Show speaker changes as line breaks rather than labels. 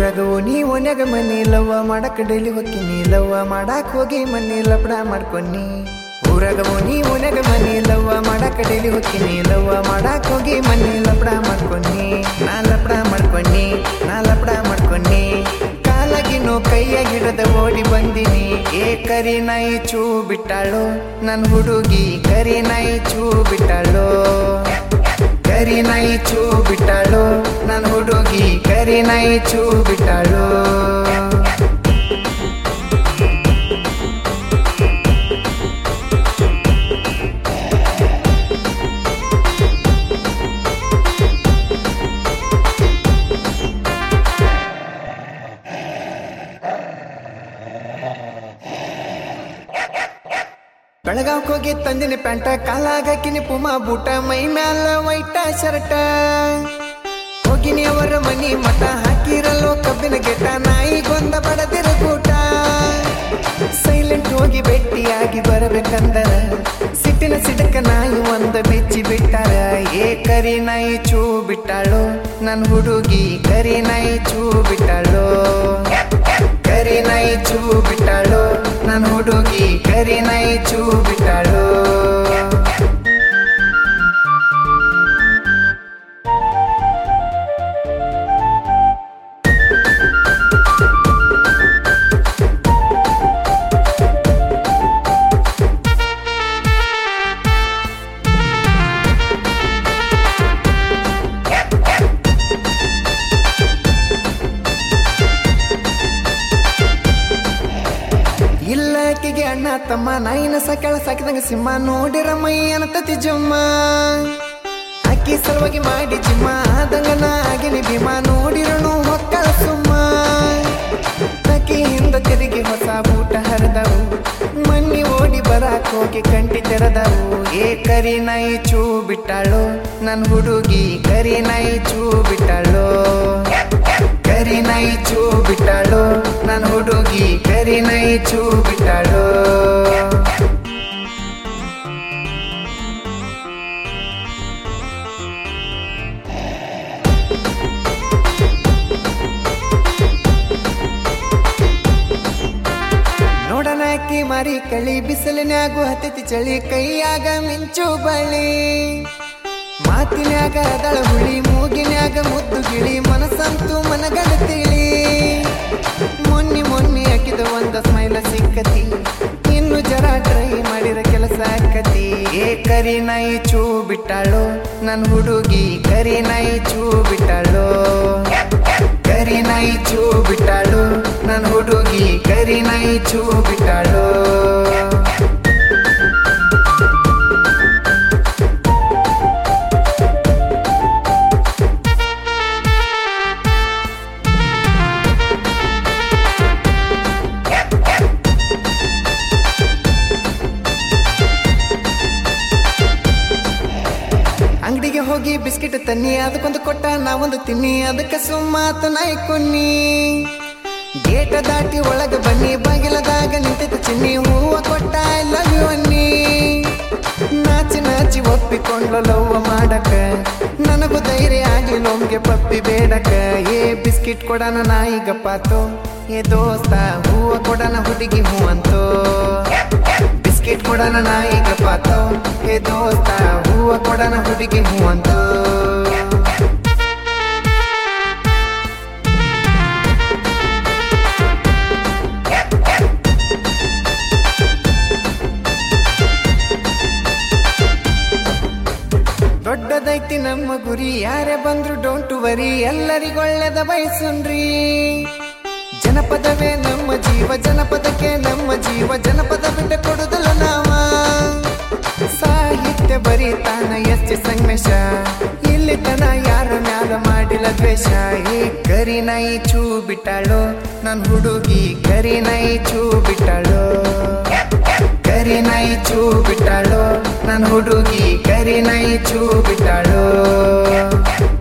ಊರಾಗ ಓನಿ ಓನ್ಯಾಗ ಮನಿ ಲವ್ವ ಮಾಡಕ್ ಡೈಲಿ ಹೊಕ್ಕಿನಿ ಲವ್ವ ಮಾಡಾಕ್ ಹೋಗಿ ಮನಿ ಲಪಡ ಮಾಡ್ಕೊನಿ ಊರಾಗ ಓನಿ ಓನ್ಯಾಗ ಮನಿ ಲವ್ವ ಮಾಡಕ್ ಡೈಲಿ ಹೊಕ್ಕಿನಿ ಲವ್ವ ಮಾಡಾಕ್ ಹೋಗಿ ಮನಿ ಲಪಡ ಮಾಡ್ಕೊನಿ ನಾ ಲಪಡ ಮಾಡ್ಕೊನಿ ನಾ ಲಪಡ ಮಾಡ್ಕೊನಿ ಕಾಲಾಗಿನೋ ಕೈಯ ಗಿಡದ ಓಡಿ ಬಂದಿನಿ ಏ ಕರಿ ನಾಯಿ ಚೂ ಬಿಟ್ಟಾಳು ನನ್ ಹುಡುಗಿ ಕರಿ ನಾಯಿ ಚೂ ಬಿಟ್ಟಾಳು ಕರಿ ನಾಯಿ ಚೂ ಬಿಟ್ಟಾಳು ನನ್ ಹುಡುಗಿ ಕರಿ ನಾಯಿ ಚೂ ಬಿಟ್ಟಾಳು ಬೆಳಗಾವ್ಕ್ ಹೋಗಿ ತಂದಿನಿ ಪ್ಯಾಂಟ ಕಾಲಾಗ ಹಾಕಿನಿ ಪುಮಾ ಬೂಟ ಮೈ ಮ್ಯಾಲ ವೈಟ ಶರ್ಟ ಹೋಗಿನಿ ಅವರ ಮನಿ ಮಠ ಹಾಕಿರಲ್ಲೋ ಕಬ್ಬಿನ ಗೆಟ ನಾಯಿಗೊಂದ ಬಡದಿರ ಕೂಟ ಸೈಲೆಂಟ್ ಹೋಗಿ ಭೇಟಿಯಾಗಿ ಬರಬೇಕಂದರ ಸಿಟ್ಟಿನ ಸಿಡಕ ನಾಯಿ ಒಂದ ಬೆಚ್ಚಿ ಬಿಟ್ಟಾರ ಏ ಕರಿ ನಾಯಿ ಚೂ ಬಿಟ್ಟಾಳು ನನ್ ಹುಡುಗಿ ಕರಿ ನಾಯಿ ಚೂ ಬಿಟ್ಟಾಳು ಕರಿ ನಾಯಿ ಚೂ ಬಿಟ್ಟಾಳು ನನ್ ಹುಡುಗಿ ಕರಿ ನಾಯಿ ಚೂ ಬಿಟ್ಟಾಳು ಇಲ್ಲ ಆಕೆಗೆ ಅಣ್ಣ ತಮ್ಮ ನಾಯಿನ ಸಾಕ್ಯಾಳ ಸಾಕಿದಂಗ ಸಿಂಹ ನೋಡಿರ ಮೈ ಅನ್ನತತಿ ಜಮ್ಮ ಅಕ್ಕಿ ಸಲುವಾಗಿ ಮಾಡಿ ಜಿಮ್ಮ ಆದಂಗ ನಾ ಆಗಿನಿ ಭೀಮ ನೋಡಿರನು ಹೊಕ್ಕಳ ಸುಮ್ಮ ಅಕ್ಕಿ ಹಿಂದ ತಿರುಗಿ ಹೊಸ ಬೂಟ ಹರಿದವು ಮಣ್ಣಿ ಓಡಿ ಬರಾಕ್ ಹೋಗಿ ಕಂಟಿ ತೆರೆದವು ಏ ಕರಿ ನಾಯಿ ಚೂ ಬಿಟ್ಟಾಳು ನನ್ ಹುಡುಗಿ ಕರಿ ನಾಯಿ ಚೂ ಬಿಟ್ಟಾಳು ಕರಿ ನಾಯಿ ಚೂ ಬಿಟ್ಟಾಳು ನನ್ ಹುಡುಗಿ ಕರಿ ನಾಯಿ ಚೂ ಬಿಟ್ಟಾಳು ನೋಡನ ಅಕ್ಕಿ ಮಾರಿ ಕಳಿ ಬಿಸಿಲಿನ್ಯಾಗು ಹತ್ತತಿ ಚಳಿ ಕೈಯಾಗ ಮಿಂಚು ಬಳಿ ಮಾತಿನ್ಯಾಗ ಅದಳ ಹುಳಿ ಮೂಗಿನ್ಯಾಗ ಮುದ್ದು ಗಿಳಿ ಮನಸ್ಸಂತೂ ಮನಗಡ ತಿಳಿ ಮೊನ್ನೆ ಮೊನ್ನೆ ಹಾಕಿದ ಒಂದ ಸ್ಮೈಲ ಸಿಕ್ಕತಿ ಇನ್ನು ಜರ ಟ್ರೈ ಮಾಡಿರ ಕೆಲಸ ಆಕತಿ ಏ ಕರಿ ನಾಯಿ ಚೂ ಬಿಟ್ಟಾಳು ನನ್ ಹುಡುಗಿ ಕರಿ ನಾಯಿ ಚೂ ಬಿಟ್ಟಾಳು ಕರಿ ನಾಯಿ ಚೂ ಬಿಟ್ಟಾಳು ನನ್ ಹುಡುಗಿ ಕರಿ ನಾಯಿ ಚೂ ಬಿಟ್ಟಾಳು ಅಂಗಡಿಗೆ ಹೋಗಿ ಬಿಸ್ಕಿಟ್ ತನ್ನಿ ಅದಕ್ಕೊಂದು ಕೊಟ್ಟ ನಾವೊಂದು ತಿನ್ನಿ ಅದಕ್ಕೆ ಸುಮ್ಮಾತ ನಾಯಿ ಕೊನ್ನಿ ಗೇಟ ದಾಟಿ ಒಳಗ ಬನ್ನಿ ಬಾಗಿಲದಾಗ ನಿಂತೈತಿ ಚಿನ್ನಿ ಹೂವ ಕೊಟ್ಟ ಐ ಲವ್ ಯು ಅನ್ನಿ ನಾಚಿ ನಾಚಿ ಒಪ್ಪಿಕೊಂಡು ಲವ್ ಮಾಡಕ ನನಗೂ ಧೈರ್ಯ ಆಗಿ ಲೋಮ್ಗೆ ಪಪ್ಪಿ ಬೇಡಕ ಏ ಬಿಸ್ಕಿಟ್ ಕೊಡನ ನಾಯಿ ಗಪ್ಪಾತು ಏ ದೋಸ್ತ ಹೂವ ಕೊಡನ ಹುಡುಗಿ ಹೂ ಅಂತೋ ಬಿಸ್ಕಿಟ್ ಕೊಡನ ನಾಯಿ ಗಪ್ಪಾತು ಏ ದೋಸ್ತ ಹೂವ ಕೊಡನ ಹುಡುಗಿ ಹೂ ಅಂತೋ ದೊಡ್ಡದೈತಿ ನಮ್ಮ ಗುರಿ ಯಾರೇ ಬಂದ್ರು ಡೋಂಟ್ ವರಿ ಎಲ್ಲರಿಗೊಳ್ಳೆದ ಬಯಸುನ್ರಿ ಜನಪದವೇ ನಮ್ಮ ಜೀವ ಜನಪದಕ್ಕೆ ನಮ್ಮ ಜೀವ ಜನಪದ ಬಿಟ್ಟ ಕೊಡುದಲ್ಲ ನಾವ ಸಾಹಿತ್ಯ ಬರೀತಾನ ಎಸ್ ಸಂಗಮೇಶ ಇಲ್ಲಿ ತನ ಯಾರ ಮ್ಯಾಲ ಮಾಡಿಲ್ಲ ದ್ವೇಷ ಈ ಕರಿ ನಾಯಿ ಚೂ ಬಿಟ್ಟಾಳು ನನ್ ಹುಡುಗಿ ಕರಿ ನಾಯಿ ಚೂ ಬಿಟ್ಟಾಳು ಕರಿ ನಾಯಿ ಚೂ ಬಿಟ್ಟಾಳು ನನ್ ಹುಡುಗಿ ಕರಿ ನಾಯಿ ಚೂ ಬಿಟ್ಟಾಳು